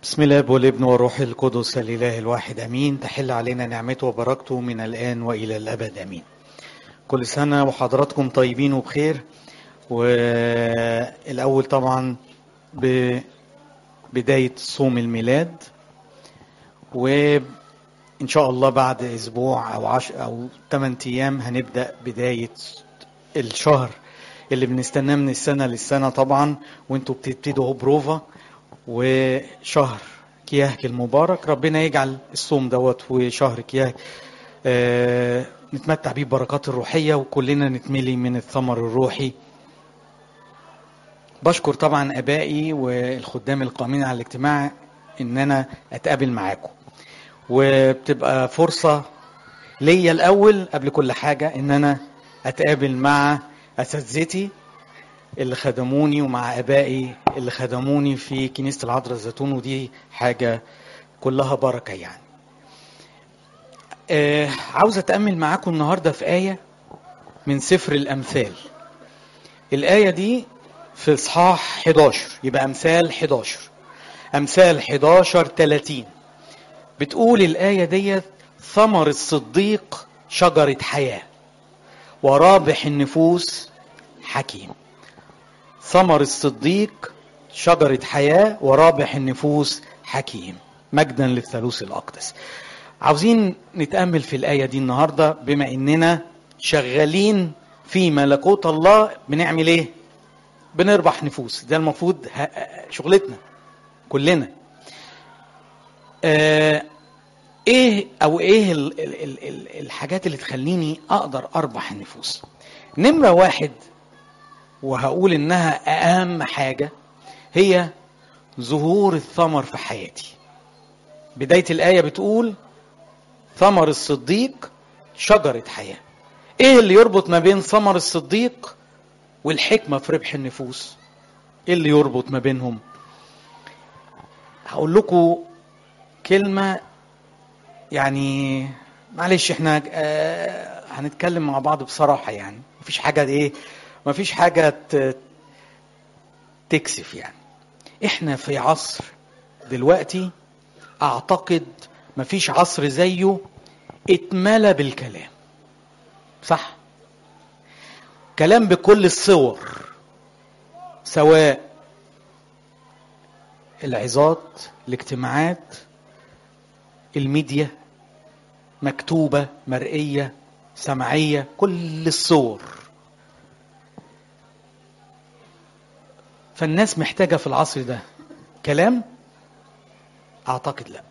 بسم الله والابن والروح القدس الاله الواحد امين تحل علينا نعمته وبركته من الان والى الابد امين كل سنه وحضراتكم طيبين وبخير والاول طبعا ببدايه صوم الميلاد وان شاء الله بعد اسبوع او عش او 8 ايام هنبدا بدايه الشهر اللي بنستناه من السنه للسنه طبعا وانتوا بتبتدوا بروفا وشهر كياهك المبارك ربنا يجعل الصوم دوت وشهر كياهك آه نتمتع بيه بركات الروحية وكلنا نتملي من الثمر الروحي بشكر طبعا ابائي والخدام القائمين على الاجتماع ان انا اتقابل معاكم وبتبقى فرصة ليا الاول قبل كل حاجة ان انا اتقابل مع اساتذتي اللي خدموني ومع ابائي اللي خدموني في كنيسه العذراء الزيتون ودي حاجه كلها بركه يعني. آه عاوز اتامل معاكم النهارده في ايه من سفر الامثال. الايه دي في اصحاح 11 يبقى امثال 11 امثال 11 30 بتقول الايه ديت ثمر الصديق شجره حياه ورابح النفوس حكيم. ثمر الصديق شجرة حياة ورابح النفوس حكيم مجدا للثالوث الأقدس عاوزين نتأمل في الآية دي النهاردة بما إننا شغالين في ملكوت الله بنعمل إيه؟ بنربح نفوس ده المفروض شغلتنا كلنا آه ايه او ايه ال ال ال الحاجات اللي تخليني اقدر اربح النفوس نمره واحد وهقول انها اهم حاجه هي ظهور الثمر في حياتي بدايه الايه بتقول ثمر الصديق شجره حياه ايه اللي يربط ما بين ثمر الصديق والحكمه في ربح النفوس ايه اللي يربط ما بينهم هقول لكم كلمه يعني معلش احنا آه هنتكلم مع بعض بصراحه يعني مفيش حاجه ايه ما فيش حاجة تكسف يعني احنا في عصر دلوقتي اعتقد ما فيش عصر زيه اتملى بالكلام صح كلام بكل الصور سواء العظات الاجتماعات الميديا مكتوبة مرئية سمعية كل الصور فالناس محتاجة في العصر ده كلام أعتقد لا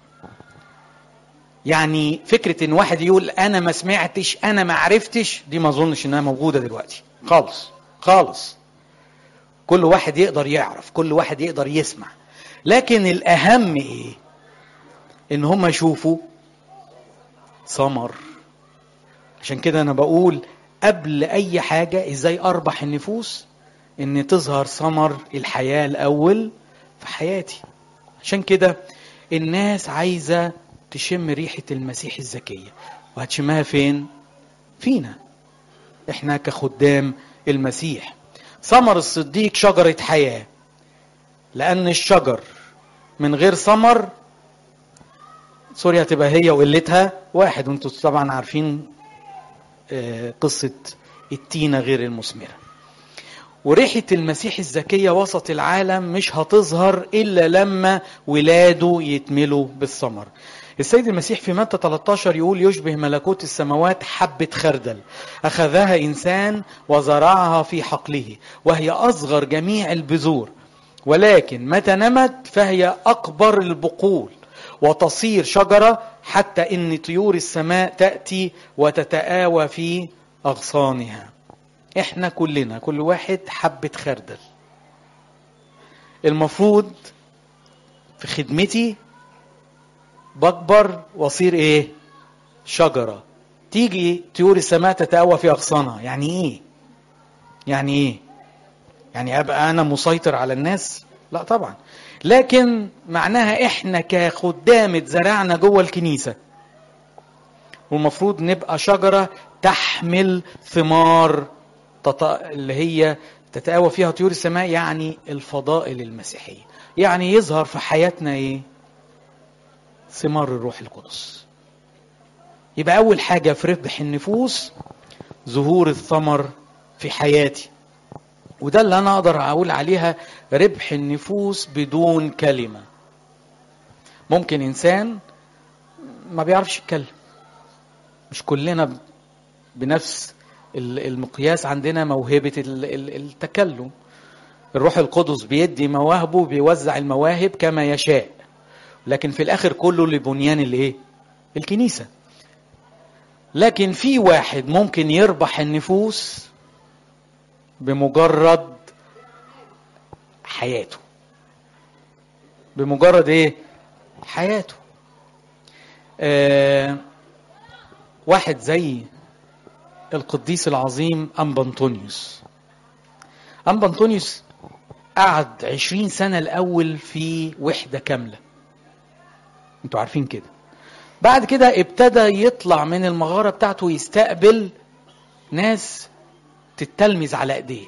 يعني فكرة إن واحد يقول أنا ما سمعتش أنا ما عرفتش دي ما أظنش إنها موجودة دلوقتي خالص خالص كل واحد يقدر يعرف كل واحد يقدر يسمع لكن الأهم إيه إن هم يشوفوا ثمر عشان كده أنا بقول قبل أي حاجة إزاي أربح النفوس ان تظهر ثمر الحياه الاول في حياتي عشان كده الناس عايزه تشم ريحه المسيح الزكيه وهتشمها فين فينا احنا كخدام المسيح ثمر الصديق شجره حياه لان الشجر من غير ثمر سوريا هتبقى هي وقلتها واحد وانتم طبعا عارفين قصه التينه غير المثمره وريحة المسيح الزكية وسط العالم مش هتظهر إلا لما ولاده يتملوا بالثمر السيد المسيح في متى 13 يقول يشبه ملكوت السماوات حبة خردل أخذها إنسان وزرعها في حقله وهي أصغر جميع البذور ولكن متى نمت فهي أكبر البقول وتصير شجرة حتى إن طيور السماء تأتي وتتآوى في أغصانها احنا كلنا كل واحد حبة خردل المفروض في خدمتي بكبر واصير ايه شجرة تيجي طيور السماء تتقوى في اغصانها يعني ايه يعني ايه يعني ابقى انا مسيطر على الناس لا طبعا لكن معناها احنا كخدام اتزرعنا جوه الكنيسه والمفروض نبقى شجره تحمل ثمار اللي هي تتقوى فيها طيور السماء يعني الفضائل المسيحية يعني يظهر في حياتنا ايه ثمار الروح القدس يبقى أول حاجة في ربح النفوس ظهور الثمر في حياتي وده اللي أنا أقدر أقول عليها ربح النفوس بدون كلمة ممكن إنسان ما بيعرفش يتكلم مش كلنا بنفس المقياس عندنا موهبة التكلم الروح القدس بيدي مواهبه بيوزع المواهب كما يشاء لكن في الاخر كله لبنيان الايه الكنيسه لكن في واحد ممكن يربح النفوس بمجرد حياته بمجرد ايه حياته آه واحد زي القديس العظيم أنبا أنطونيوس أنبا أنطونيوس قعد عشرين سنة الأول في وحدة كاملة انتوا عارفين كده بعد كده ابتدى يطلع من المغارة بتاعته يستقبل ناس تتلمذ على ايديه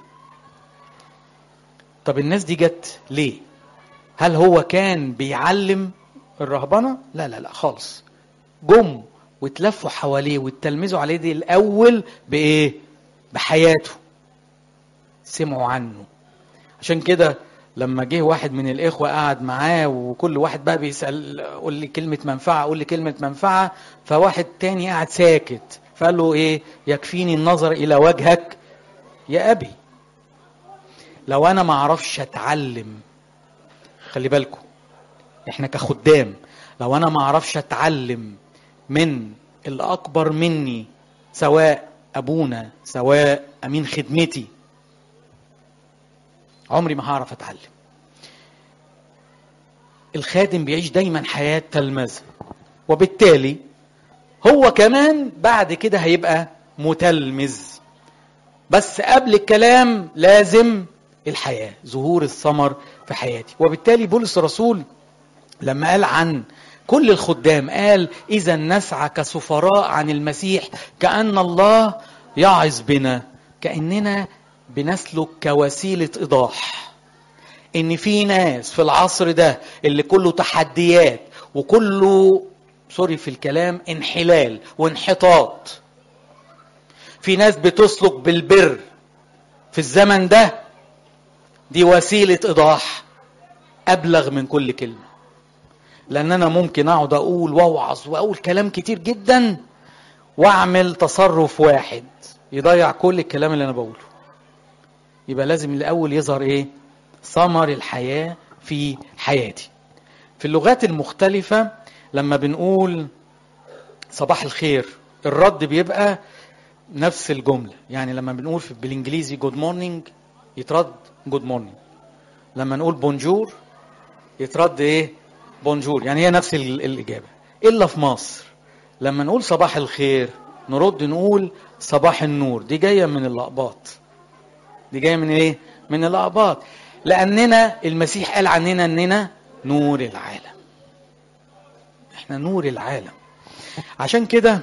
طب الناس دي جت ليه هل هو كان بيعلم الرهبنة لا لا لا خالص جم واتلفوا حواليه واتلمذوا عليه دي الاول بايه بحياته سمعوا عنه عشان كده لما جه واحد من الاخوه قعد معاه وكل واحد بقى بيسال قول لي كلمه منفعه قول لي كلمه منفعه فواحد تاني قعد ساكت فقال له ايه يكفيني النظر الى وجهك يا ابي لو انا ما اعرفش اتعلم خلي بالكم احنا كخدام لو انا ما اعرفش اتعلم من الاكبر مني سواء ابونا سواء امين خدمتي عمري ما هعرف اتعلم الخادم بيعيش دايما حياة تلمذة وبالتالي هو كمان بعد كده هيبقى متلمذ بس قبل الكلام لازم الحياة ظهور الثمر في حياتي وبالتالي بولس الرسول لما قال عن كل الخدام قال إذا نسعى كسفراء عن المسيح كأن الله يعظ بنا كأننا بنسلك كوسيلة إيضاح إن في ناس في العصر ده اللي كله تحديات وكله سوري في الكلام انحلال وانحطاط في ناس بتسلك بالبر في الزمن ده دي وسيلة إيضاح أبلغ من كل كلمة لأن أنا ممكن أقعد أقول وأوعظ وأقول كلام كتير جدا وأعمل تصرف واحد يضيع كل الكلام اللي أنا بقوله يبقى لازم الأول يظهر إيه؟ ثمر الحياة في حياتي. في اللغات المختلفة لما بنقول صباح الخير الرد بيبقى نفس الجملة، يعني لما بنقول في بالإنجليزي جود مورنينج يترد جود مورنينج. لما نقول بونجور يترد إيه؟ بونجور، يعني هي نفس الإجابة. إلا في مصر لما نقول صباح الخير نرد نقول صباح النور، دي جاية من الأقباط. دي جايه من ايه من الاقباط لاننا المسيح قال عننا اننا نور العالم احنا نور العالم عشان كده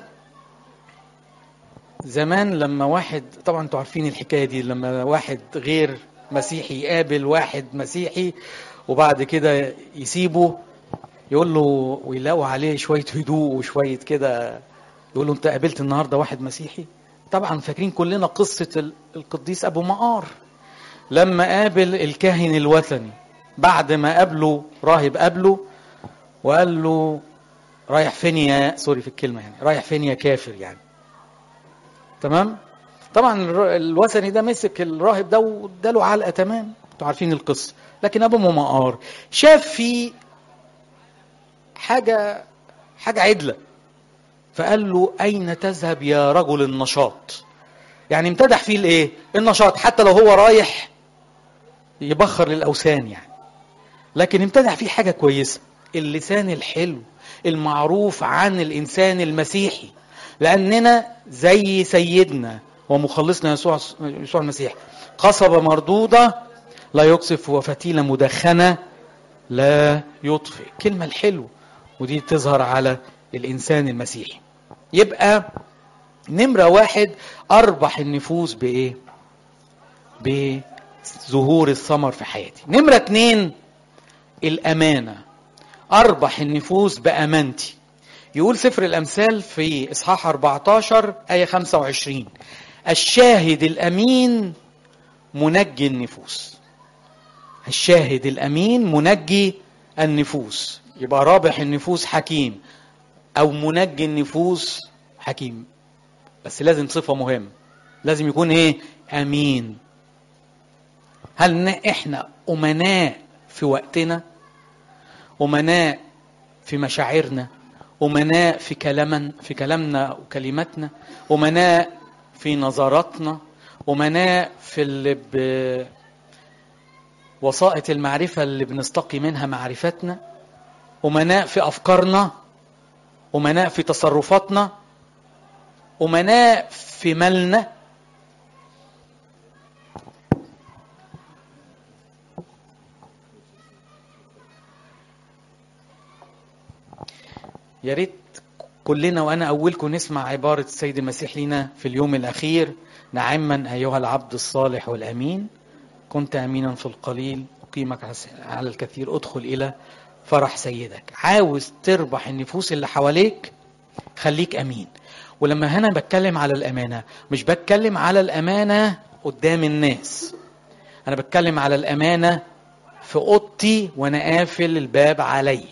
زمان لما واحد طبعا انتوا عارفين الحكايه دي لما واحد غير مسيحي يقابل واحد مسيحي وبعد كده يسيبه يقول له ويلاقوا عليه شويه هدوء وشويه كده يقول له انت قابلت النهارده واحد مسيحي طبعا فاكرين كلنا قصة القديس أبو مقار لما قابل الكاهن الوثني بعد ما قابله راهب قابله وقال له رايح فين يا سوري في الكلمة يعني رايح فين يا كافر يعني تمام طبعا الوثني ده مسك الراهب ده واداله علقة تمام انتوا عارفين القصة لكن أبو مقار شاف فيه حاجة حاجة عدلة فقال له أين تذهب يا رجل النشاط يعني امتدح فيه الايه النشاط حتى لو هو رايح يبخر للأوثان يعني لكن امتدح فيه حاجة كويسة اللسان الحلو المعروف عن الإنسان المسيحي لأننا زي سيدنا ومخلصنا يسوع يسوع المسيح قصبة مردودة لا يقصف وفتيلة مدخنة لا يطفئ كلمة الحلو ودي تظهر على الإنسان المسيحي يبقى نمرة واحد أربح النفوس بإيه؟ بظهور الثمر في حياتي نمرة اتنين الأمانة اربح النفوس بامانتي يقول سفر الامثال في اصحاح 14 ايه 25 الشاهد الامين منجي النفوس الشاهد الامين منجي النفوس يبقى رابح النفوس حكيم او منجي النفوس حكيم بس لازم صفه مهمه لازم يكون ايه امين هل احنا امناء في وقتنا امناء في مشاعرنا امناء في كلامنا في كلامنا وكلماتنا امناء في نظراتنا امناء في اللي ب وسائط المعرفة اللي بنستقي منها معرفتنا أمناء في أفكارنا أمناء في تصرفاتنا أمناء في مالنا يا ريت كلنا وانا اولكم نسمع عباره السيد المسيح لنا في اليوم الاخير نعما ايها العبد الصالح والامين كنت امينا في القليل اقيمك على الكثير ادخل الى فرح سيدك عاوز تربح النفوس اللي حواليك خليك امين ولما هنا بتكلم على الامانه مش بتكلم على الامانه قدام الناس انا بتكلم على الامانه في اوضتي وانا قافل الباب عليا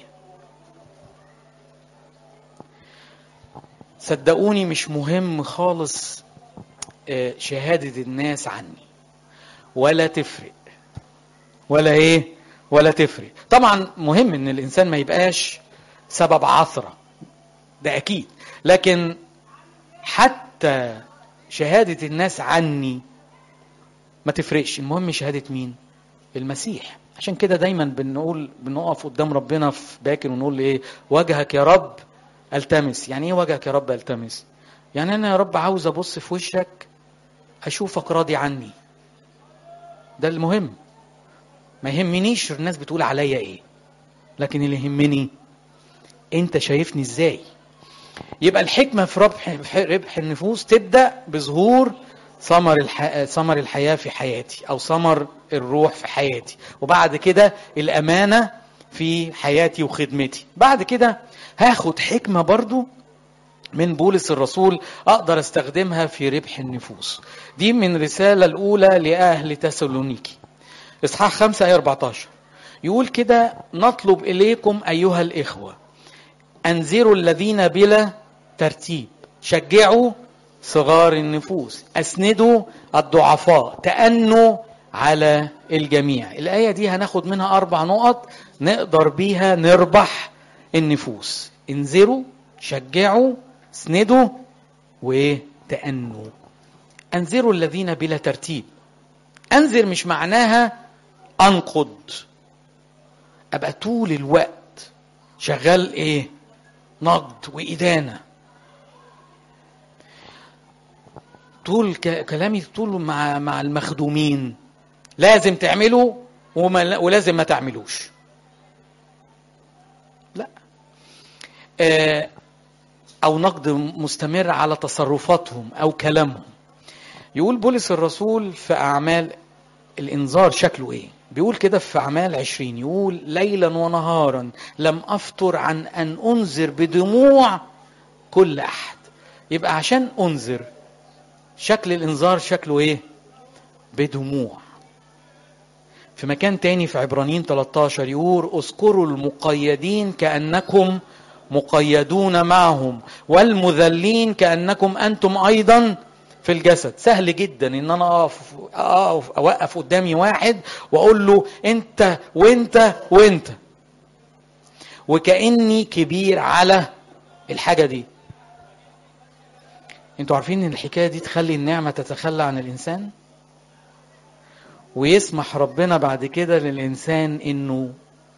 صدقوني مش مهم خالص شهادة الناس عني ولا تفرق ولا ايه ولا تفرق طبعا مهم ان الانسان ما يبقاش سبب عثرة ده اكيد لكن حتى شهادة الناس عني ما تفرقش المهم شهادة مين المسيح عشان كده دايما بنقول بنقف قدام ربنا في باكر ونقول ايه وجهك يا رب التمس يعني ايه وجهك يا رب التمس يعني انا يا رب عاوز ابص في وشك اشوفك راضي عني ده المهم ما يهمنيش الناس بتقول عليا ايه لكن اللي يهمني انت شايفني ازاي يبقى الحكمه في ربح في ربح النفوس تبدا بظهور ثمر الح... ثمر الحياه في حياتي او ثمر الروح في حياتي وبعد كده الامانه في حياتي وخدمتي بعد كده هاخد حكمه برضو من بولس الرسول اقدر استخدمها في ربح النفوس دي من الرساله الاولى لاهل تسالونيكي اصحاح 5 ايه 14 يقول كده نطلب اليكم ايها الاخوه انذروا الذين بلا ترتيب شجعوا صغار النفوس اسندوا الضعفاء تأنوا على الجميع الآية دي هناخد منها أربع نقط نقدر بيها نربح النفوس انذروا شجعوا اسندوا وتأنوا أنذروا الذين بلا ترتيب أنذر مش معناها أنقض أبقى طول الوقت شغال إيه نقد وإدانة طول كلامي طول مع مع المخدومين لازم تعملوا وما ولازم ما تعملوش لا آه او نقد مستمر على تصرفاتهم او كلامهم يقول بولس الرسول في اعمال الانذار شكله ايه بيقول كده في اعمال عشرين يقول ليلا ونهارا لم افطر عن ان انذر بدموع كل احد يبقى عشان انذر شكل الانذار شكله ايه بدموع في مكان تاني في عبرانيين 13 يقول اذكروا المقيدين كانكم مقيدون معهم والمذلين كانكم انتم ايضا في الجسد سهل جدا ان انا اقف اقف اوقف قدامي واحد واقول له انت وانت وانت وكاني كبير على الحاجه دي انتوا عارفين ان الحكايه دي تخلي النعمه تتخلى عن الانسان ويسمح ربنا بعد كده للانسان انه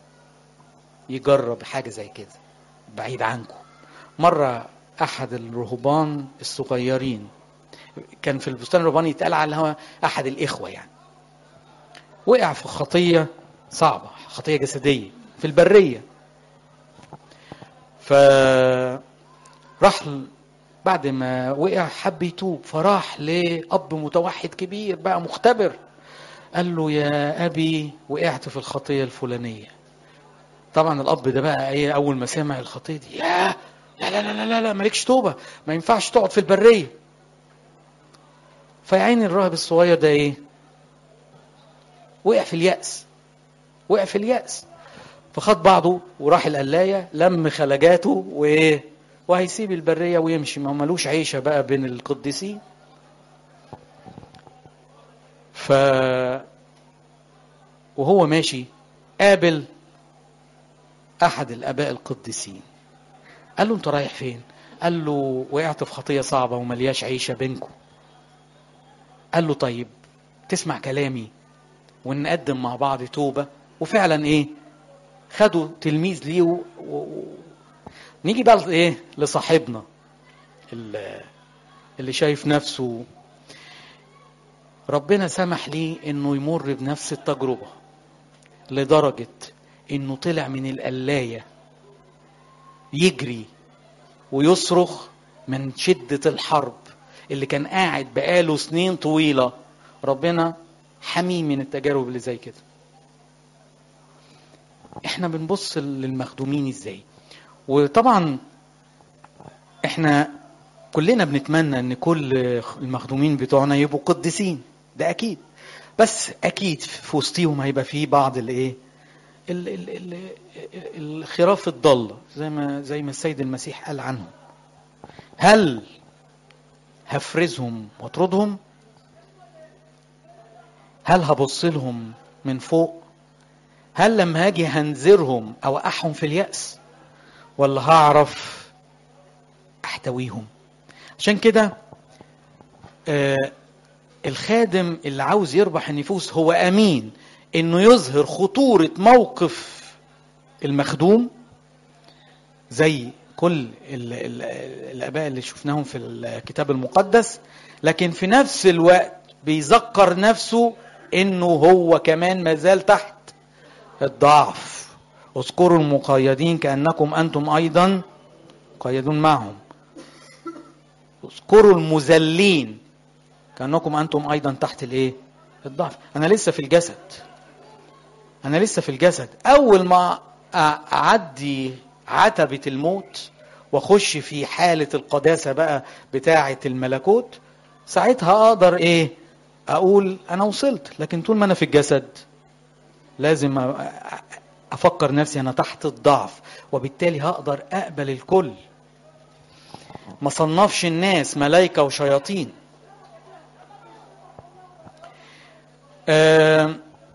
يجرب حاجه زي كده بعيد عنكم مره احد الرهبان الصغيرين كان في البستان الرهباني يتقال على هو احد الاخوه يعني وقع في خطيه صعبه خطيه جسديه في البريه ف راح بعد ما وقع حب يتوب فراح لأب متوحد كبير بقى مختبر قال له يا أبي وقعت في الخطية الفلانية طبعا الاب ده بقى ايه اول ما سمع الخطيه دي يا لا لا لا لا لا مالكش توبه ما ينفعش تقعد في البريه فيا عيني الراهب الصغير ده ايه وقع في اليأس وقع في اليأس فخد بعضه وراح القلاية لم خلجاته وايه وهيسيب البرية ويمشي ما ملوش عيشة بقى بين القديسين ف وهو ماشي قابل احد الاباء القديسين قال له انت رايح فين قال له وقعت في خطيه صعبه وملياش عيشه بينكم قال له طيب تسمع كلامي ونقدم مع بعض توبه وفعلا ايه خدوا تلميذ ليه و... و... نيجي بقى ايه لصاحبنا اللي, اللي شايف نفسه ربنا سمح ليه انه يمر بنفس التجربه لدرجه انه طلع من القلايه يجري ويصرخ من شده الحرب اللي كان قاعد بقاله سنين طويله ربنا حميه من التجارب اللي زي كده احنا بنبص للمخدومين ازاي وطبعا احنا كلنا بنتمنى ان كل المخدومين بتوعنا يبقوا قديسين ده اكيد بس اكيد في وسطهم هيبقى فيه بعض الايه ال- ال- ال- الخراف الضالة زي ما زي ما السيد المسيح قال عنهم هل هفرزهم واطردهم هل هبص لهم من فوق هل لما هاجي هنذرهم او احهم في اليأس ولا هعرف احتويهم عشان كده آه الخادم اللي عاوز يربح النفوس هو امين انه يظهر خطورة موقف المخدوم زي كل ال ال الاباء اللي شفناهم في الكتاب المقدس لكن في نفس الوقت بيذكر نفسه انه هو كمان مازال تحت الضعف اذكروا المقيدين كانكم انتم ايضا مقيدون معهم اذكروا المذلين كانكم انتم ايضا تحت الايه الضعف انا لسه في الجسد انا لسه في الجسد اول ما اعدي عتبة الموت واخش في حالة القداسة بقى بتاعة الملكوت ساعتها اقدر ايه اقول انا وصلت لكن طول ما انا في الجسد لازم افكر نفسي انا تحت الضعف وبالتالي هقدر اقبل الكل ما صنفش الناس ملائكة وشياطين آه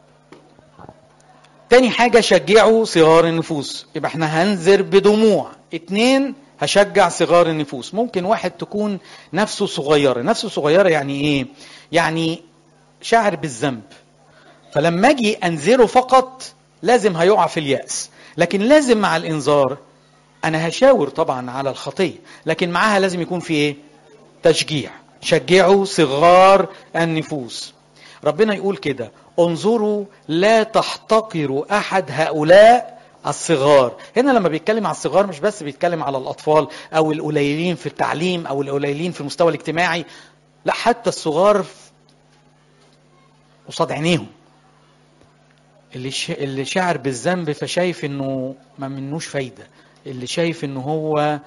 تاني حاجة شجعوا صغار النفوس يبقى احنا هنذر بدموع اتنين هشجع صغار النفوس ممكن واحد تكون نفسه صغيرة نفسه صغيرة يعني ايه يعني شاعر بالذنب فلما اجي انذره فقط لازم هيقع في اليأس لكن لازم مع الانذار انا هشاور طبعا على الخطية لكن معاها لازم يكون في ايه تشجيع شجعوا صغار النفوس ربنا يقول كده انظروا لا تحتقروا احد هؤلاء الصغار هنا لما بيتكلم على الصغار مش بس بيتكلم على الاطفال او القليلين في التعليم او القليلين في المستوى الاجتماعي لا حتى الصغار قصاد عينيهم اللي اللي شاعر بالذنب فشايف انه ما منوش فايده اللي شايف انه هو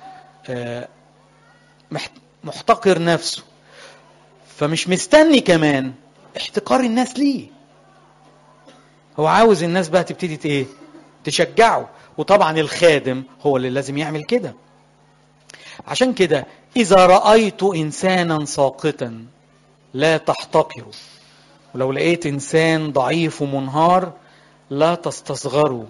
محتقر نفسه فمش مستني كمان احتقار الناس ليه هو عاوز الناس بقى تبتدي ايه تشجعه وطبعا الخادم هو اللي لازم يعمل كده عشان كده اذا رايت انسانا ساقطا لا تحتقروا ولو لقيت انسان ضعيف ومنهار لا تستصغروا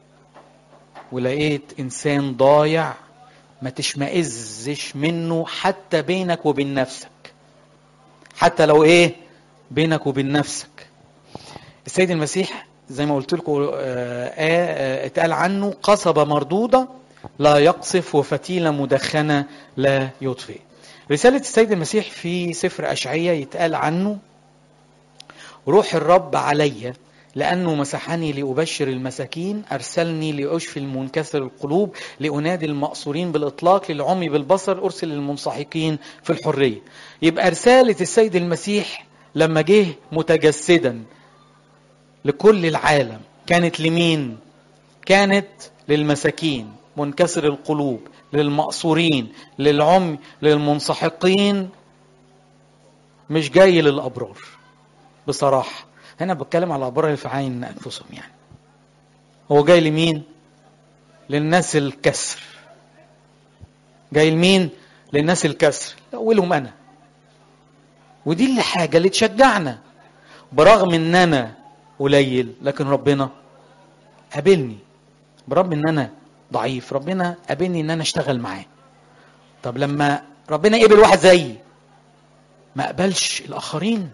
ولقيت انسان ضايع ما تشمئزش منه حتى بينك وبين نفسك حتى لو ايه بينك وبين نفسك السيد المسيح زي ما قلت لكم اتقال عنه قصبة مردودة لا يقصف وفتيلة مدخنة لا يطفئ رسالة السيد المسيح في سفر أشعية يتقال عنه روح الرب علي لأنه مسحني لأبشر المساكين أرسلني لأشفي المنكسر القلوب لأنادي المأسورين بالإطلاق للعمي بالبصر أرسل المنسحقين في الحرية يبقى رسالة السيد المسيح لما جه متجسدا لكل العالم كانت لمين كانت للمساكين منكسر القلوب للمقصورين للعمي للمنسحقين مش جاي للابرار بصراحه هنا بتكلم على الابرار اللي في عين انفسهم يعني هو جاي لمين للناس الكسر جاي لمين للناس الكسر اولهم انا ودي اللي حاجه اللي تشجعنا برغم ان انا قليل لكن ربنا قابلني برغم ان انا ضعيف ربنا قابلني ان انا اشتغل معاه طب لما ربنا قبل واحد زيي ما قبلش الاخرين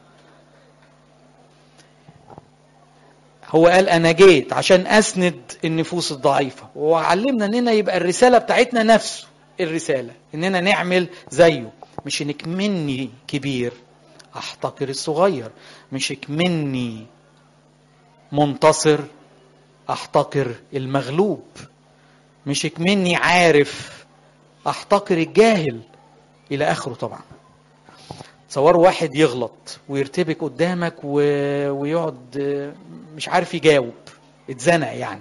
هو قال انا جيت عشان اسند النفوس الضعيفه وعلمنا اننا يبقى الرساله بتاعتنا نفسه الرساله اننا نعمل زيه مش انك مني كبير احتقر الصغير مش مني منتصر احتقر المغلوب مش مني عارف احتقر الجاهل الى اخره طبعا تصوروا واحد يغلط ويرتبك قدامك و... ويقعد مش عارف يجاوب اتزنق يعني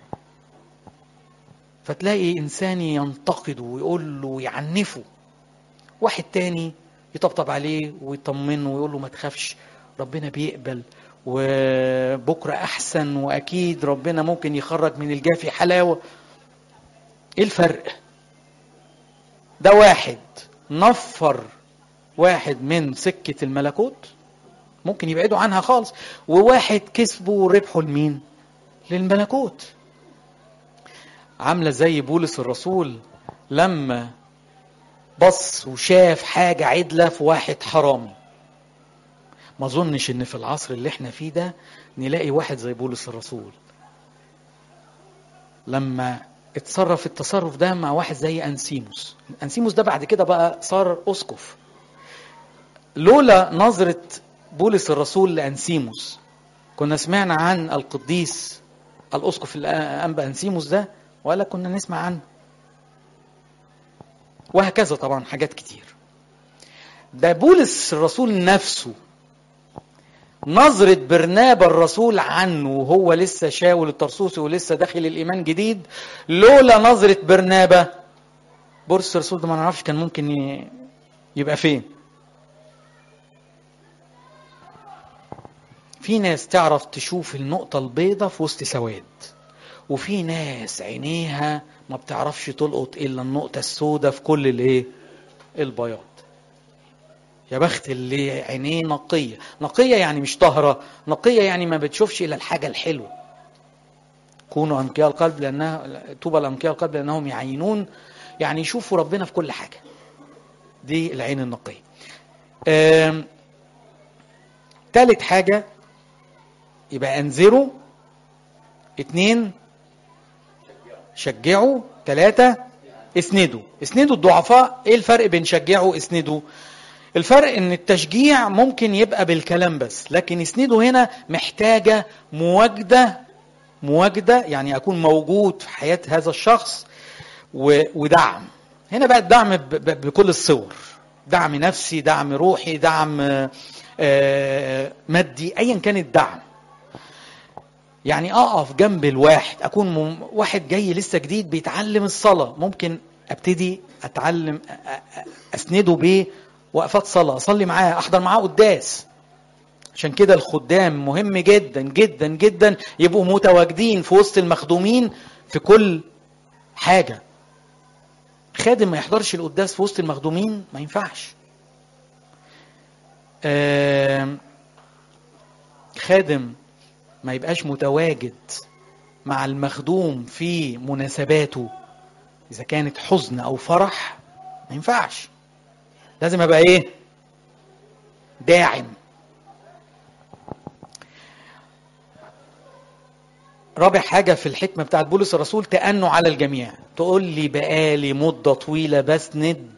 فتلاقي انسان ينتقده ويقول له ويعنفه واحد تاني يطبطب عليه ويطمنه ويقول له ما تخافش ربنا بيقبل وبكره احسن واكيد ربنا ممكن يخرج من الجافي حلاوه ايه الفرق ده واحد نفر واحد من سكة الملكوت ممكن يبعدوا عنها خالص وواحد كسبه وربحه لمين للملكوت عاملة زي بولس الرسول لما بص وشاف حاجة عدلة في واحد حرامي ما اظنش ان في العصر اللي احنا فيه ده نلاقي واحد زي بولس الرسول لما اتصرف التصرف ده مع واحد زي انسيموس انسيموس ده بعد كده بقى صار اسقف لولا نظرة بولس الرسول لانسيموس كنا سمعنا عن القديس الاسقف الانبا انسيموس ده ولا كنا نسمع عنه وهكذا طبعا حاجات كتير ده بولس الرسول نفسه نظرة برنابا الرسول عنه وهو لسه شاول الطرسوسي ولسه داخل الإيمان جديد لولا نظرة برنابا بولس الرسول ده ما نعرفش كان ممكن يبقى فين في ناس تعرف تشوف النقطة البيضة في وسط سواد وفي ناس عينيها ما بتعرفش تلقط إلا النقطة السوداء في كل الإيه؟ البياض يا بخت اللي عينيه نقية نقية يعني مش طهرة نقية يعني ما بتشوفش إلا الحاجة الحلوة كونوا أنقياء القلب لأنها طوبى لأنقياء القلب لأنهم يعينون يعني يشوفوا ربنا في كل حاجة دي العين النقية ثالث حاجة يبقى انذروا اتنين شجعوا ثلاثة اسندوا اسندوا الضعفاء ايه الفرق بين شجعوا اسندوا الفرق ان التشجيع ممكن يبقى بالكلام بس لكن اسنده هنا محتاجة مواجدة مواجدة يعني اكون موجود في حياة هذا الشخص ودعم هنا بقى الدعم بكل الصور دعم نفسي دعم روحي دعم مادي ايا كان الدعم يعني اقف جنب الواحد اكون مم... واحد جاي لسه جديد بيتعلم الصلاه ممكن ابتدي اتعلم اسنده بيه وقفات صلاه اصلي معاه احضر معاه قداس عشان كده الخدام مهم جدا جدا جدا يبقوا متواجدين في وسط المخدومين في كل حاجه خادم ما يحضرش القداس في وسط المخدومين ما ينفعش آه خادم ما يبقاش متواجد مع المخدوم في مناسباته اذا كانت حزن او فرح ما ينفعش لازم ابقى ايه داعم رابع حاجة في الحكمة بتاعت بولس الرسول تأنه على الجميع تقول لي بقالي مدة طويلة بسند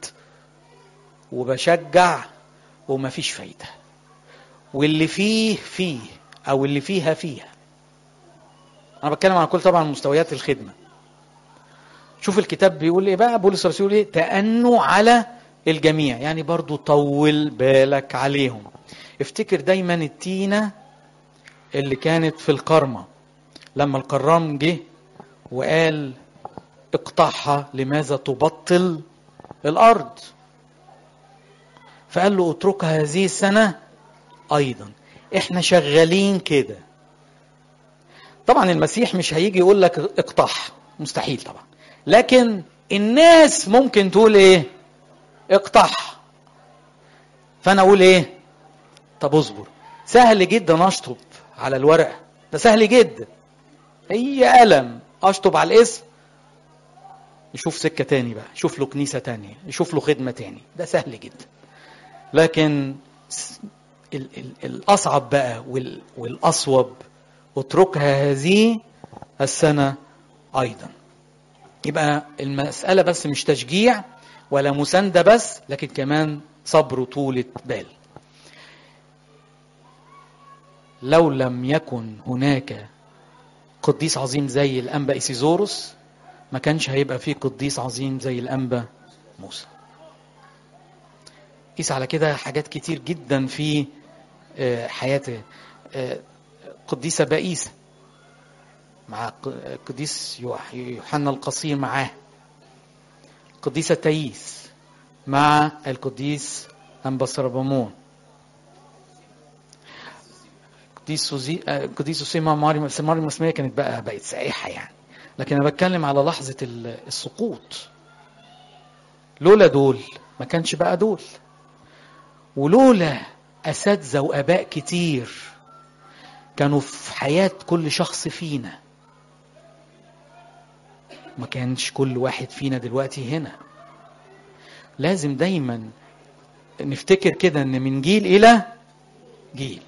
وبشجع ومفيش فايدة واللي فيه فيه او اللي فيها فيها انا بتكلم عن كل طبعا مستويات الخدمه شوف الكتاب بيقول ايه بقى بولس الرسول ايه تأنوا على الجميع يعني برضو طول بالك عليهم افتكر دايما التينة اللي كانت في القرمة لما القرام جه وقال اقطعها لماذا تبطل الارض فقال له اتركها هذه السنه ايضا احنا شغالين كده طبعا المسيح مش هيجي يقول لك اقطعها مستحيل طبعا لكن الناس ممكن تقول ايه اقطعها فانا اقول ايه طب اصبر سهل جدا اشطب على الورقه ده سهل جدا هي قلم اشطب على الاسم يشوف سكه تاني بقى يشوف له كنيسه تانية يشوف له خدمه تاني ده سهل جدا لكن ال ال الاصعب بقى وال والاصوب اتركها هذه السنه ايضا يبقى المساله بس مش تشجيع ولا مسانده بس لكن كمان صبر وطولة بال لو لم يكن هناك قديس عظيم زي الأنبا إيسيزوروس ما كانش هيبقى فيه قديس عظيم زي الأنبا موسى قيس على كده حاجات كتير جدا في حياته قديسة بائسة مع قديس يوحنا القصير معاه قديسة تايس مع القديس أنبسربامون قديس سوزي قديس سوسيما ماري بس ماري مسمية كانت بقى بقت سائحة يعني لكن أنا بتكلم على لحظة السقوط لولا دول ما كانش بقى دول ولولا أساتذة وآباء كتير كانوا في حياة كل شخص فينا ما كانش كل واحد فينا دلوقتي هنا لازم دايما نفتكر كده ان من جيل الى جيل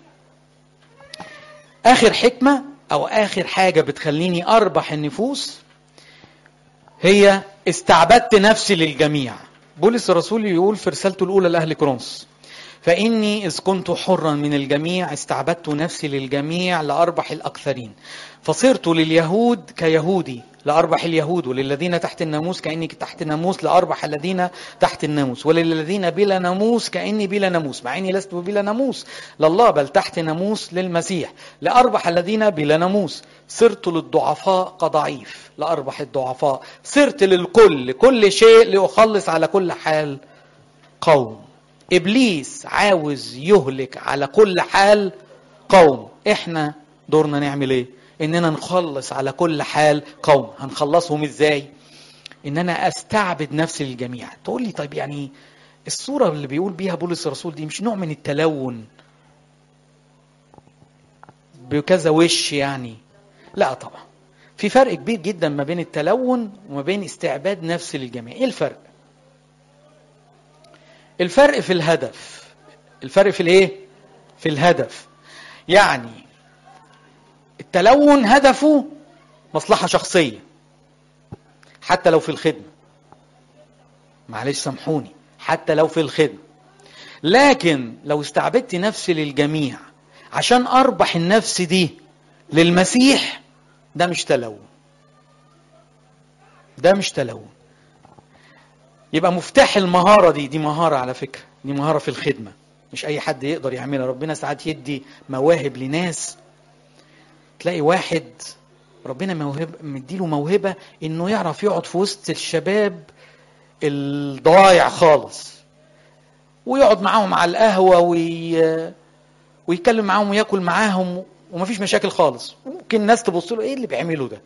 اخر حكمه او اخر حاجه بتخليني اربح النفوس هي استعبدت نفسي للجميع بولس الرسول يقول في رسالته الاولى لاهل كرونس فاني اذ كنت حرا من الجميع استعبدت نفسي للجميع لاربح الاكثرين فصرت لليهود كيهودي لأربح اليهود وللذين تحت الناموس كأني تحت الناموس لأربح الذين تحت الناموس وللذين بلا ناموس كأني بلا ناموس مع إني لست بلا ناموس لله بل تحت ناموس للمسيح لأربح الذين بلا ناموس صرت للضعفاء كضعيف لأربح الضعفاء صرت للكل كل شيء لأخلص على كل حال قوم إبليس عاوز يهلك على كل حال قوم إحنا دورنا نعمل إيه اننا نخلص على كل حال قوم هنخلصهم ازاي ان انا استعبد نفسي للجميع تقول لي طيب يعني الصوره اللي بيقول بيها بولس الرسول دي مش نوع من التلون بكذا وش يعني لا طبعا في فرق كبير جدا ما بين التلون وما بين استعباد نفسي للجميع ايه الفرق الفرق في الهدف الفرق في الايه في الهدف يعني التلون هدفه مصلحة شخصية حتى لو في الخدمة معلش سامحوني حتى لو في الخدمة لكن لو استعبدت نفسي للجميع عشان أربح النفس دي للمسيح ده مش تلون ده مش تلون يبقى مفتاح المهارة دي دي مهارة على فكرة دي مهارة في الخدمة مش أي حد يقدر يعملها ربنا ساعات يدي مواهب لناس تلاقي واحد ربنا موهب مديله موهبة انه يعرف يقعد في وسط الشباب الضايع خالص ويقعد معاهم على القهوة وي... ويتكلم معاهم وياكل معاهم ومفيش مشاكل خالص ممكن الناس تبص له ايه اللي بيعمله ده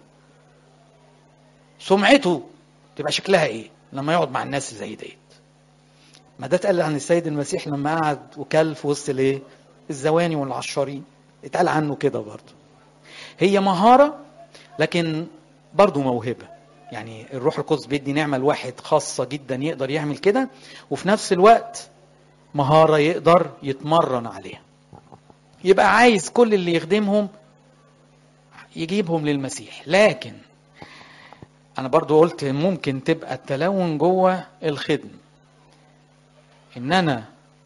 سمعته تبقى شكلها ايه لما يقعد مع الناس زي ديت ما ده اتقال عن السيد المسيح لما قعد وكل في وسط الايه الزواني والعشارين اتقال عنه كده برضه هي مهارة لكن برضه موهبة يعني الروح القدس بيدي نعمة لواحد خاصة جدا يقدر يعمل كده وفي نفس الوقت مهارة يقدر يتمرن عليها يبقى عايز كل اللي يخدمهم يجيبهم للمسيح لكن انا برضو قلت ممكن تبقى التلون جوه الخدمة ان انا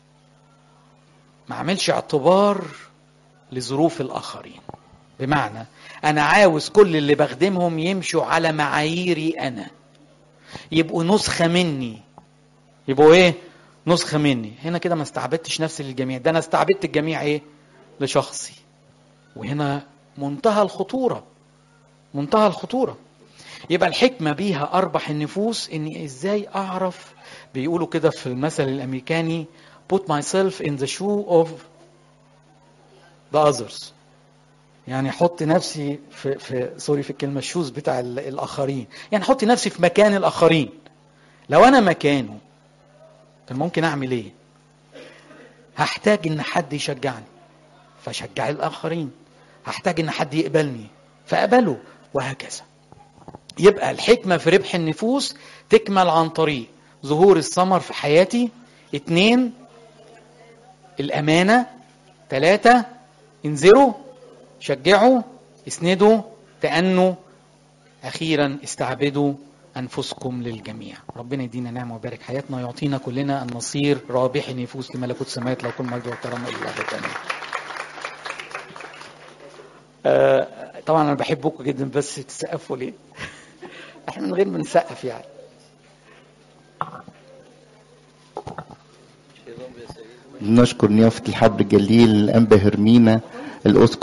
ما اعملش اعتبار لظروف الاخرين بمعنى انا عاوز كل اللي بخدمهم يمشوا على معاييري انا يبقوا نسخة مني يبقوا ايه نسخة مني هنا كده ما استعبدتش نفسي للجميع ده انا استعبدت الجميع ايه لشخصي وهنا منتهى الخطورة منتهى الخطورة يبقى الحكمة بيها أربح النفوس إني إزاي أعرف بيقولوا كده في المثل الأمريكاني put myself in the shoe of the others يعني احط نفسي في في سوري في الكلمه الشوز بتاع ال- الاخرين يعني احط نفسي في مكان الاخرين لو انا مكانه كان ممكن اعمل ايه هحتاج ان حد يشجعني فشجع الاخرين هحتاج ان حد يقبلني فاقبله وهكذا يبقى الحكمه في ربح النفوس تكمل عن طريق ظهور الثمر في حياتي اتنين الامانه ثلاثه انذروا شجعوا اسندوا تأنوا أخيرا استعبدوا أنفسكم للجميع ربنا يدينا نعمة ويبارك حياتنا ويعطينا كلنا أن نصير رابح نفوس لملكوت السماوات لو كل مجد والكرامة إلى الأبد آمين آه، طبعا أنا بحبكم جدا بس تسقفوا ليه؟ احنا من غير ما نسقف يعني نشكر نيافة الحبر الجليل الأنبا هرمينا الأسقف